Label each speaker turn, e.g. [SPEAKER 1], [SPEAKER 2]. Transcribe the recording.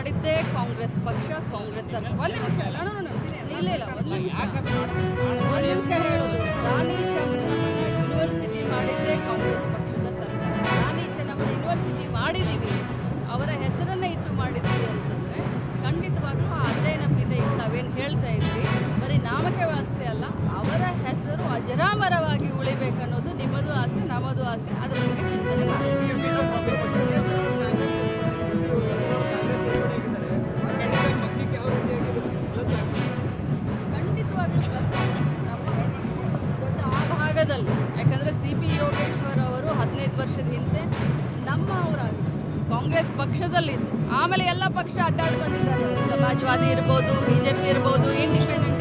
[SPEAKER 1] ಮಾಡಿದ್ದೇ ಕಾಂಗ್ರೆಸ್ ಪಕ್ಷ ಕಾಂಗ್ರೆಸ್ ಸರ್ಕಾರ ಒಂದು ನಿಮಿಷ no, no, no, no. ಇಲ್ಲ ಇಲ್ಲ ಒಂದು ನಿಮಿಷ ಒಂದು ನಿಮಿಷ ಹೇಳೋದು ರಾಣಿ ಚೆನ್ನಮ್ಮನ ಯೂನಿವರ್ಸಿಟಿ ಮಾಡಿದ್ದೇ ಕಾಂಗ್ರೆಸ್ ಪಕ್ಷದ ಸರ್ಕಾರ ರಾಣಿ ಚೆನ್ನಮ್ಮನ ಯೂನಿವರ್ಸಿಟಿ ಮಾಡಿದ್ದೀವಿ ಅವರ ಹೆಸರನ್ನ ಇಟ್ಟು ಮಾಡಿದ್ದೀವಿ ಅಂತಂದರೆ ಖಂಡಿತವಾಗ್ಲೂ ಆ ಅಧ್ಯಯನ ಪೀಠ ಈಗ ತಾವೇನು ಹೇಳ್ತಾ ಇದ್ರಿ ಬರೀ ನಾಮಕೆ ವಾಸ್ತೆ ಅಲ್ಲ ಅವರ ಹೆಸರು ಅಜರಾಮರವಾಗಿ ಉಳಿಬೇಕನ್ನೋದು ನಿಮ್ಮದು ಆಸೆ ನಮ್ಮದು ಆಸೆ ಅದ್ರ ಬಗ್ಗೆ ಚಿಂತನೆ ಮಾಡಿ ಖಂಡಿತವಾಗ್ಲೂ ಪ್ಲಸ್ ನಮ್ಮ ದೊಡ್ಡ ಆ ಭಾಗದಲ್ಲಿ ಯಾಕಂದರೆ ಸಿ ಪಿ ಯೋಗೇಶ್ವರ್ ಅವರು ಹದಿನೈದು ವರ್ಷದ ಹಿಂದೆ ನಮ್ಮ ಅವರಾಗಿ ಕಾಂಗ್ರೆಸ್ ಪಕ್ಷದಲ್ಲಿದ್ದು ಆಮೇಲೆ ಎಲ್ಲ ಪಕ್ಷ ಅಡ್ಡಾಡಿ ಬಂದಿದ್ದಾರೆ ಸಮಾಜವಾದಿ ಇರ್ಬೋದು ಬಿ ಜೆ ಪಿ ಇರ್ಬೋದು ಇಂಡಿಪೆಂಡೆಂಟ್